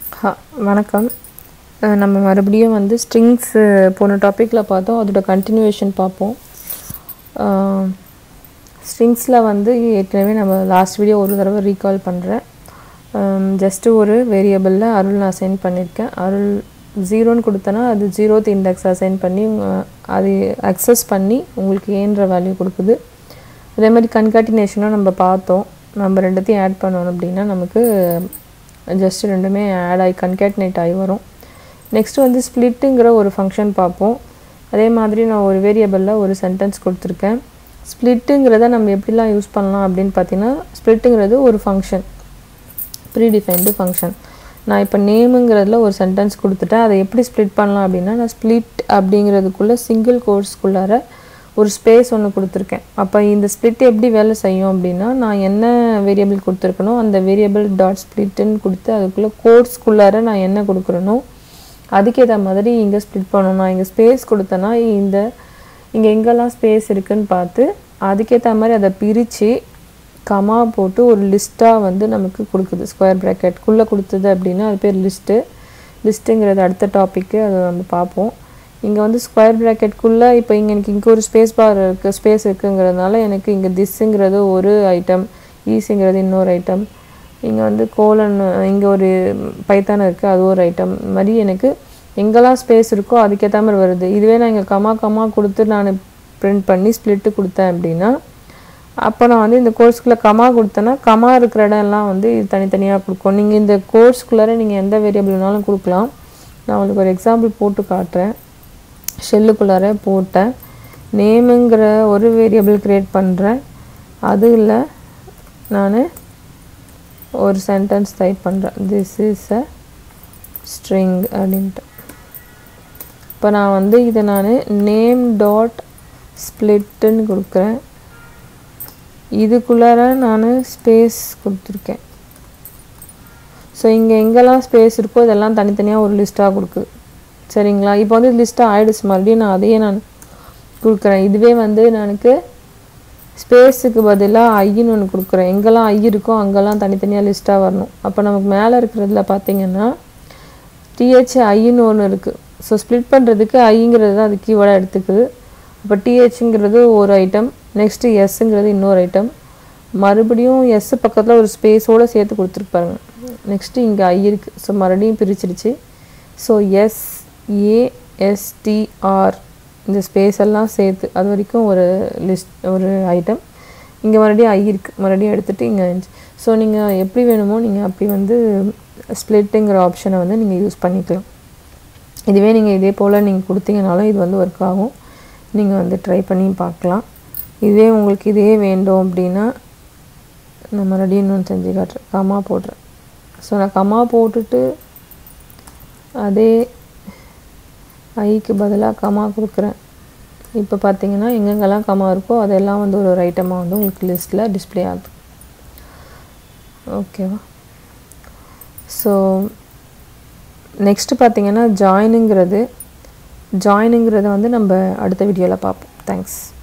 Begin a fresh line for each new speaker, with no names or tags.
ஹ வணக்கம் அஹ் நம்ம மறுபடியும் வந்து ஸ்ட்ரிங்ஸ் போன டாப்பிக்கில் பார்த்தோம் அதோட கண்டினியூவேஷன் பார்ப்போம் ஸ்ட்ரிங்ஸில் வந்து ஏற்கனவே நம்ம லாஸ்ட் வீடியோ ஒரு தடவை ரீகால் பண்ணுறேன் ஜஸ்ட்டு ஒரு வேரியபிளில் அருள் நான் அசைன் பண்ணியிருக்கேன் அருள் ஜீரோன்னு கொடுத்தனா அது ஜீரோத் இண்டெக்ஸ் அசைன் பண்ணி உங்க- அது அக்சஸ் பண்ணி உங்களுக்கு ஏன்ற வேல்யூ கொடுக்குது அதே மாதிரி கன்காட்டினேஷனும் நம்ம பார்த்தோம் நம்ம ரெண்டுத்தையும் ஆட் பண்ணணும் அப்படின்னா நமக்கு ஜஸ்ட் ரெண்டுமே ஆட் ஆகி கன்கேட்னேட் ஆகி வரும் நெக்ஸ்ட் வந்து ஸ்ப்ளிட்டுங்கிற ஒரு ஃபங்க்ஷன் பார்ப்போம் அதே மாதிரி நான் ஒரு வேரியபிளில் ஒரு சென்டென்ஸ் கொடுத்துருக்கேன் ஸ்ப்ளிட்டுங்கிறத நம்ம எப்படிலாம் யூஸ் பண்ணலாம் அப்படின்னு பார்த்தீங்கன்னா ஸ்ப்ளிட்டுங்கிறது ஒரு ஃபங்க்ஷன் ப்ரீடிஃபைன்டு ஃபங்க்ஷன் நான் இப்போ நேமுங்கிறதுல ஒரு சென்டென்ஸ் கொடுத்துட்டேன் அதை எப்படி ஸ்ப்ளிட் பண்ணலாம் அப்படின்னா நான் ஸ்ப்ளிட் அப்படிங்கிறதுக்குள்ளே சிங்கிள் கோர்ஸ்க்குள்ளார ஒரு ஸ்பேஸ் ஒன்று கொடுத்துருக்கேன் அப்போ இந்த ஸ்ப்ளிட் எப்படி வேலை செய்யும் அப்படின்னா நான் என்ன வேரியபிள் கொடுத்துருக்கனோ அந்த வேரியபிள் டாட் ஸ்ப்ளிட்டுன்னு கொடுத்து அதுக்குள்ளே கோர்ஸ்க்குள்ளார நான் என்ன கொடுக்குறனோ அதுக்கேற்ற மாதிரி இங்கே ஸ்ப்ளிட் பண்ணணும் நான் இங்கே ஸ்பேஸ் கொடுத்தேன்னா இந்த இங்கே எங்கெல்லாம் ஸ்பேஸ் இருக்குன்னு பார்த்து அதுக்கேற்ற மாதிரி அதை பிரித்து கமா போட்டு ஒரு லிஸ்ட்டாக வந்து நமக்கு கொடுக்குது ஸ்கொயர் ப்ராக்கெட்குள்ளே கொடுத்தது அப்படின்னா அது பேர் லிஸ்ட்டு லிஸ்ட்டுங்கிறது அடுத்த டாப்பிக்கு அதை நம்ம பார்ப்போம் இங்கே வந்து ஸ்கொயர் ப்ராக்கெட்குள்ளே இப்போ இங்கே எனக்கு இங்கே ஒரு ஸ்பேஸ் பார் இருக்குது ஸ்பேஸ் இருக்குங்கிறதுனால எனக்கு இங்கே திஸ்ஸுங்கிறது ஒரு ஐட்டம் ஈஸுங்கிறது இன்னொரு ஐட்டம் இங்கே வந்து கோலன் இங்கே ஒரு பைத்தான் இருக்குது அது ஒரு ஐட்டம் மாதிரி எனக்கு எங்கெல்லாம் ஸ்பேஸ் இருக்கோ அதுக்கேற்ற மாதிரி வருது இதுவே நான் இங்கே கமா கமா கொடுத்து நான் பிரிண்ட் பண்ணி ஸ்ப்ளிட்டு கொடுத்தேன் அப்படின்னா அப்போ நான் வந்து இந்த கோர்ஸ்க்குள்ளே கமா கொடுத்தேன்னா கமா இருக்கிற இடம்லாம் வந்து இது தனித்தனியாக கொடுக்கும் நீங்கள் இந்த கோர்ஸ்க்குள்ளார நீங்கள் எந்த வேரியபிள் வேணாலும் கொடுக்கலாம் நான் உங்களுக்கு ஒரு எக்ஸாம்பிள் போட்டு காட்டுறேன் ஷெல்லுக்குள்ளார போட்டேன் நேமுங்கிற ஒரு வேரியபிள் க்ரியேட் பண்ணுறேன் அதில் நான் ஒரு சென்டென்ஸ் டைப் பண்ணுறேன் திஸ் இஸ் அ ஸ்ட்ரிங் அப்படின்ட்டு இப்போ நான் வந்து இதை நான் நேம் டாட் ஸ்ப்ளிட்டுன்னு கொடுக்குறேன் இதுக்குள்ளார நான் ஸ்பேஸ் கொடுத்துருக்கேன் ஸோ இங்கே எங்கெல்லாம் ஸ்பேஸ் இருக்கோ இதெல்லாம் தனித்தனியாக ஒரு லிஸ்ட்டாக கொடுக்குது சரிங்களா இப்போ வந்து லிஸ்ட்டாக ஆயிடுச்சு மறுபடியும் நான் அதையே நான் கொடுக்குறேன் இதுவே வந்து எனக்கு ஸ்பேஸுக்கு பதிலாக ஐன்னு ஒன்று கொடுக்குறேன் எங்கெல்லாம் ஐ இருக்கோ அங்கெல்லாம் தனித்தனியாக லிஸ்ட்டாக வரணும் அப்போ நமக்கு மேலே இருக்கிறதுல பார்த்தீங்கன்னா டிஹெச் ஐன்னு ஒன்று இருக்குது ஸோ ஸ்ப்ளிட் பண்ணுறதுக்கு ஐங்கிறது தான் அது கீவேர்டாக எடுத்துக்குது அப்போ டிஹெச்ங்கிறது ஒரு ஐட்டம் நெக்ஸ்ட்டு எஸ்ஸுங்கிறது இன்னொரு ஐட்டம் மறுபடியும் எஸ் பக்கத்தில் ஒரு ஸ்பேஸோடு சேர்த்து கொடுத்துருப்பாருங்க நெக்ஸ்ட்டு இங்கே ஐ இருக்குது ஸோ மறுபடியும் பிரிச்சிருச்சு ஸோ எஸ் ஏஎஸ்டிஆர் இந்த ஸ்பேஸ் எல்லாம் சேர்த்து அது வரைக்கும் ஒரு லிஸ்ட் ஒரு ஐட்டம் இங்கே மறுபடியும் ஐ இருக்குது மறுபடியும் எடுத்துகிட்டு இங்கே ஸோ நீங்கள் எப்படி வேணுமோ நீங்கள் அப்படி வந்து ஸ்ப்ளிட்டுங்கிற ஆப்ஷனை வந்து நீங்கள் யூஸ் பண்ணிக்கலாம் இதுவே நீங்கள் இதே போல் நீங்கள் கொடுத்தீங்கனாலும் இது வந்து ஒர்க் ஆகும் நீங்கள் வந்து ட்ரை பண்ணி பார்க்கலாம் இதுவே உங்களுக்கு இதே வேண்டும் அப்படின்னா நான் மறுபடியும் இன்னொன்று செஞ்சு காட்டுறேன் கமா போடுறேன் ஸோ நான் கமா போட்டுட்டு அதே ஐக்கு பதிலாக கமா கொடுக்குறேன் இப்போ பார்த்தீங்கன்னா எங்கெங்கெல்லாம் கமா இருக்கோ அதெல்லாம் வந்து ஒரு ஒரு ஐட்டமாக வந்து உங்களுக்கு லிஸ்ட்டில் டிஸ்ப்ளே ஆகுது ஓகேவா ஸோ நெக்ஸ்ட்டு பார்த்தீங்கன்னா ஜாயினுங்கிறது ஜாயினுங்கிறத வந்து நம்ம அடுத்த வீடியோவில் பார்ப்போம் தேங்க்ஸ்